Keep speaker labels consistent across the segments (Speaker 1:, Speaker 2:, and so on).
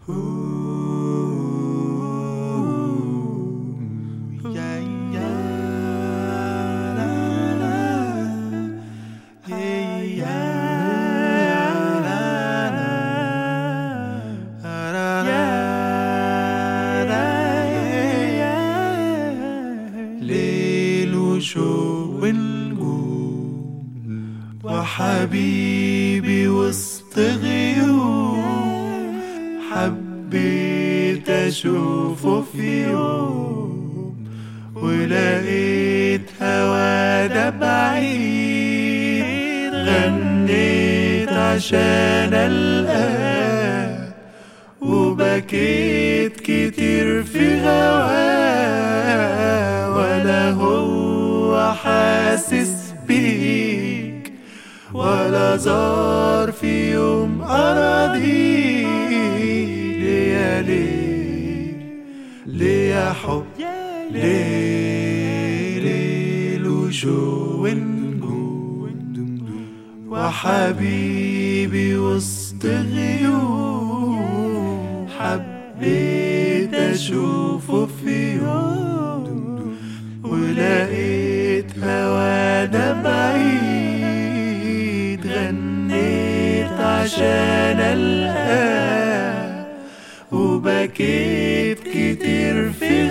Speaker 1: ليل وشوق ونجوم وحبيبي وسط غيوم حبيت اشوفه في يوم ولقيت هوا ده بعيد غنيت عشان القاه وبكيت كتير في هواه ولا هو حاسس بيك ولا زار في يوم أراضيك ليه ليه ليه يا حب ليه ليل وشو ونجوم وحبيبي وسط غيوم حبيت أشوفه في يوم ولقيت هوانا بعيد غنيت عشان ألقاه وبكيت كتير في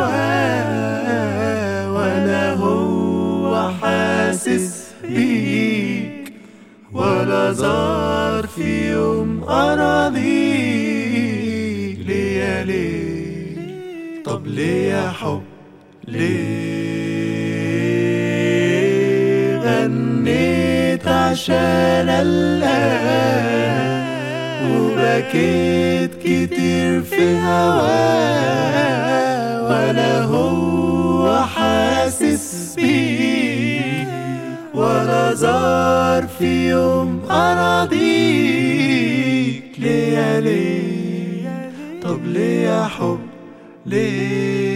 Speaker 1: هواه ولا هو حاسس بيك ولا زار في يوم أراضيك ليه يا ليه طب ليه يا حب ليه غنيت عشان الله وبكيت كتير في هواه ولا هو حاسس بيك ولا زار في يوم أراضيك ليه يا ليه طب ليه يا حب ليه